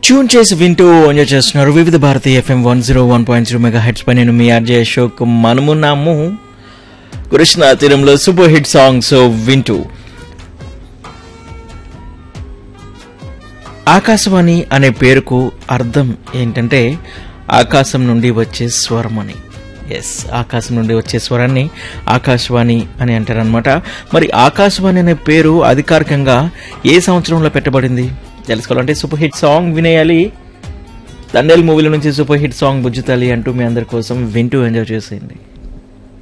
tune చేసి వింటూ enjoy చేస్తున్నారు Vividh Bharati FM one zero one point zero mega heads పై నేను మీ ఆర్జే అశోక్ మనమున్నాము కృష్ణ తీరంలో సూపర్ హిట్ సాంగ్స్ వింటూ ఆకాశవాణి అనే పేరుకు అర్థం ఏంటంటే ఆకాశం నుండి వచ్చే స్వరం అని ఎస్ ఆకాశం నుండి వచ్చే స్వరాన్ని ఆకాశవాణి అని అంటారనమాట మరి ఆకాశవాణి అనే పేరు అధికారికంగా ఏ సంవత్సరంలో పెట్టబడింది తెలుసుకోవాలంటే సూపర్ హిట్ సాంగ్ వినేయాలి తండేల్ మూవీల నుంచి సూపర్ హిట్ సాంగ్ బుజ్జుతాలి అంటూ మీ అందరి కోసం వింటూ ఎంజాయ్ చేసేయండి